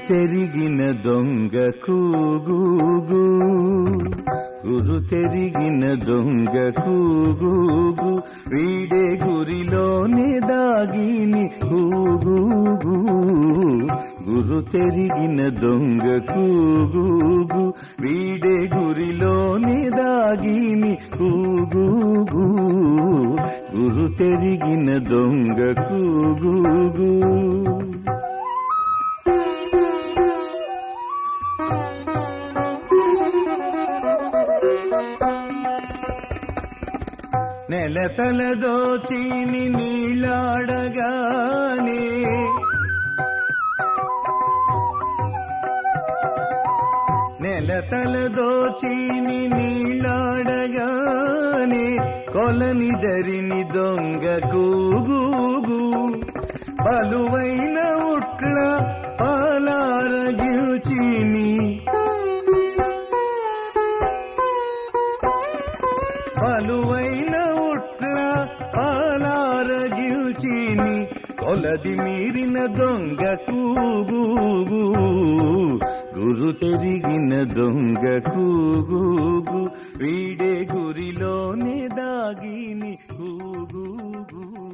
తెరిగిన దొంగ కూగూగు గురు తెరిగిన దొంగ కూగూగు వీడే గురిలోనే దాగిని కూగూగు గురు తెరిగిన దొంగ కూగూగు వీడే గురిలోనే దాగిని కూగూగు గురు తెరిగిన దొంగ కూగూగు నెలతల దోచిని నీళ్ళాడగానే నెలతల దోచిని నీళ్ళాడగానే కొలని దరిని దొంగ కూగూగు పలువైన ఉట్ల పాలారగిల్చిని పలువైన ఉట్ల పాలారగిల్చిని కొలది మీరిన దొంగ కూగూగు గురు తెరిగిన దొంగ కూగూగు వీడే గురిలోనే దాగిని కూగూగు